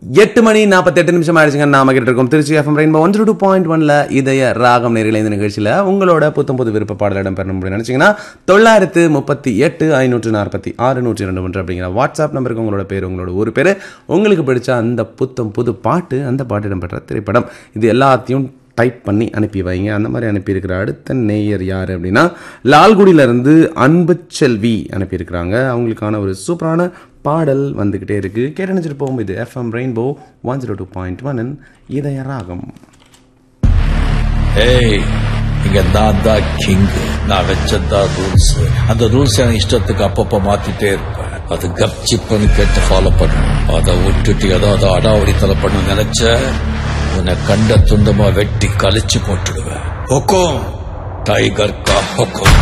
எட்டு மணி நாற்பத்தெட்டு நிமிஷம் ஆயிடுச்சுங்க நாம கிட்ட இருக்கோம் Trichy FM rainbow one two point ஒன்ல இதய ராகம் நேரில் இந்த நிகழ்ச்சியில் உங்களோட புத்தம் புது விருப்ப பாடல் இடம் பெறணும் அப்படின்னு நினைச்சீங்கன்னா தொள்ளாயிரத்து முப்பத்தி எட்டு ஐநூற்று நாற்பத்தி ஆறு நூற்றி ரெண்டு ஒன்று அப்படிங்கிற வாட்ஸ்அப் நம்பருக்கு உங்களோட பேர் உங்களோட ஒரு பேர் உங்களுக்கு பிடிச்ச அந்த புத்தம் புது பாட்டு அந்த பாட்டு இடம்பெற்ற திரைப்படம் இது எல்லாத்தையும் டைப் பண்ணி அனுப்பி வைங்க அந்த மாதிரி அனுப்பியிருக்கிற அடுத்த நேயர் யார் அப்படின்னா லால்குடியிலேருந்து அன்பு செல்வி அனுப்பியிருக்கிறாங்க அவங்களுக்கான ஒரு சூப்பரான பாடல் வந்துக்கிட்டே இருக்குது கேட்டு நினச்சிட்டு போகும் இது FM rainbow one zero two point one Idhaya Raagam ஏய் இங்க நான் தான் கிங் நான் வச்சதான் ரூல்ஸ் அந்த ரூல்ஸ் என் இஷ்டத்துக்கு அப்பப்ப மாத்திட்டே இருப்பேன் அது கப்சிப்புன்னு கேட்டு ஃபாலோ பண்ணணும் அதை விட்டுட்டு ஏதாவது அடாவடித்தலை பண்ண நினைச்ச உன்னை கண்ட துண்டமா வெட்டி கழிச்சு போட்டுடுவேன் ஹொக்கோம் டைகர் கா ஹொக்கோம்